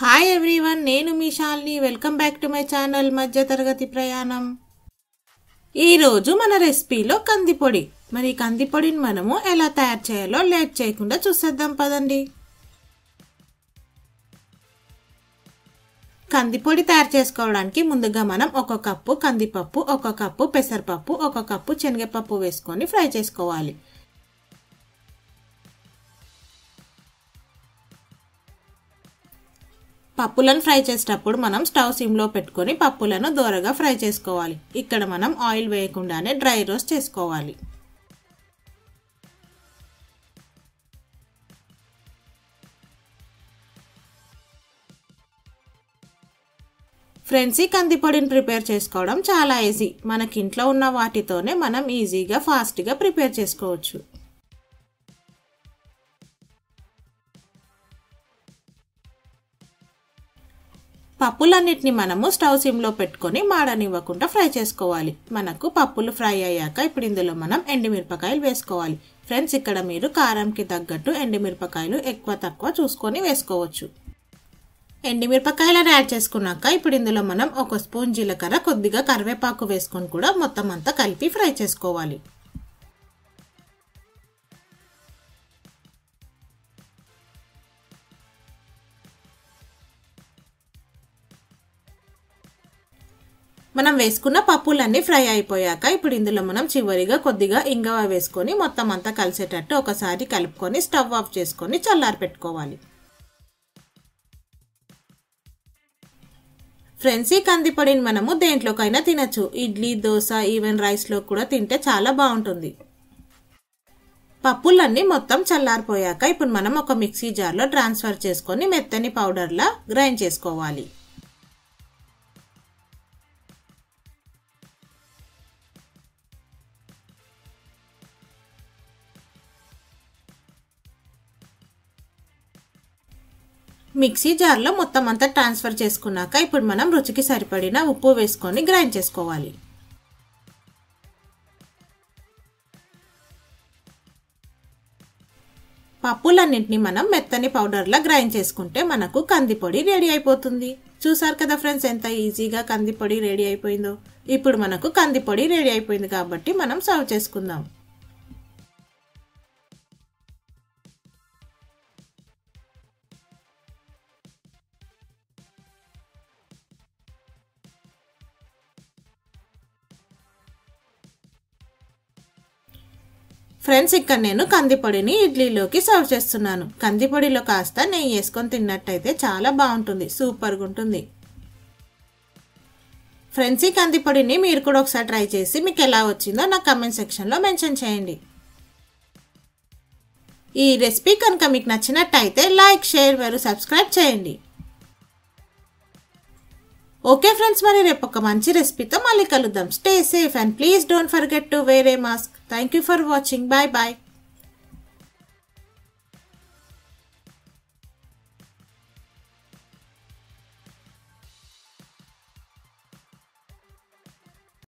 hi everyone నేను మీ Shalini welcome back to my channel మధ్య తరగతి ప్రయాణం ఈరోజు మన రెసిపీలో కందిపొడి మరి ఈ కందిపొడిని మనము ఎలా తయారు చేయాలో లేట్ చేయకుండా చూసేద్దాం పదండి కందిపొడి తయారు చేసుకోవడానికి ముందుగా మనం ఒక కప్పు కందిపప్పు ఒక కప్పు పెసరపప్పు ఒక కప్పు శనగపప్పు వేసుకొని ఫ్రై చేసుకోవాలి పప్పులను ఫ్రై చేసేటప్పుడు మనం స్టవ్ సిమ్లో పెట్టుకొని పప్పులను దూరగా ఫ్రై చేసుకోవాలి ఇక్కడ మనం ఆయిల్ వేయకుండానే డ్రై రోస్ట్ చేసుకోవాలి ఫ్రెండ్స్ ఈ కందిపొడిని ప్రిపేర్ చేసుకోవడం చాలా ఈజీ మనకి ఇంట్లో ఉన్న వాటితోనే మనం ఈజీగా ఫాస్ట్గా ప్రిపేర్ చేసుకోవచ్చు పప్పులన్నిటిని మనము స్టవ్ సిమ్లో పెట్టుకొని మాడనివ్వకుండా ఫ్రై చేసుకోవాలి మనకు పప్పులు ఫ్రై అయ్యాక ఇప్పుడు ఇందులో మనం ఎండుమిరపకాయలు వేసుకోవాలి ఫ్రెండ్స్ ఇక్కడ మీరు కారంకి తగ్గట్టు ఎండుమిరపకాయలు ఎక్కువ తక్కువ చూసుకొని వేసుకోవచ్చు ఎండుమిరపకాయలను యాడ్ చేసుకున్నాక ఇప్పుడు ఇందులో మనం ఒక స్పూన్ జీలకర్ర కొద్దిగా కరివేపాకు వేసుకొని కూడా మొత్తం అంతా కలిపి ఫ్రై చేసుకోవాలి మనం వేసుకున్న పప్పులన్నీ ఫ్రై అయిపోయాక ఇప్పుడు ఇందులో మనం చివరిగా కొద్దిగా ఇంగవ వేసుకొని మొత్తం అంతా కలిసేటట్టు ఒకసారి కలుపుకొని స్టవ్ ఆఫ్ చేసుకొని చల్లారి పెట్టుకోవాలి ఫ్రెండ్స్ ఈ కందిపొడిని మనము దేంట్లోకైనా తినచ్చు ఇడ్లీ దోశ ఈవెన్ రైస్లో కూడా తింటే చాలా బాగుంటుంది పప్పులన్నీ మొత్తం చల్లారిపోయాక ఇప్పుడు మనం ఒక మిక్సీ జార్లో ట్రాన్స్ఫర్ చేసుకొని మెత్తని పౌడర్లా గ్రైండ్ చేసుకోవాలి మిక్సీ జార్లో మొత్తం అంతా ట్రాన్స్ఫర్ చేసుకున్నాక ఇప్పుడు మనం రుచికి సరిపడిన ఉప్పు వేసుకొని గ్రైండ్ చేసుకోవాలి పప్పులన్నింటినీ మనం మెత్తని పౌడర్లా గ్రైండ్ చేసుకుంటే మనకు కందిపొడి రెడీ అయిపోతుంది చూసారు కదా ఫ్రెండ్స్ ఎంత ఈజీగా కందిపొడి రెడీ అయిపోయిందో ఇప్పుడు మనకు కందిపొడి రెడీ అయిపోయింది కాబట్టి మనం సర్వ్ చేసుకుందాం ఫ్రెండ్స్ ఇక్కడ నేను కందిపొడిని ఇడ్లీలోకి సర్వ్ చేస్తున్నాను కందిపొడిలో కాస్త నెయ్యి వేసుకొని తిన్నట్టయితే చాలా బాగుంటుంది సూపర్గా ఉంటుంది ఫ్రెండ్స్ ఈ కందిపొడిని మీరు కూడా ఒకసారి ట్రై చేసి మీకు ఎలా వచ్చిందో నా కమెంట్ సెక్షన్లో మెన్షన్ చేయండి ఈ రెసిపీ కనుక మీకు నచ్చినట్టయితే లైక్ షేర్ మరియు సబ్స్క్రైబ్ చేయండి ఓకే ఫ్రెండ్స్ మరి రేపు ఒక మంచి రెసిపీతో మళ్ళీ కలుద్దాం stay safe and please don't forget to wear a mask thank you for watching bye bye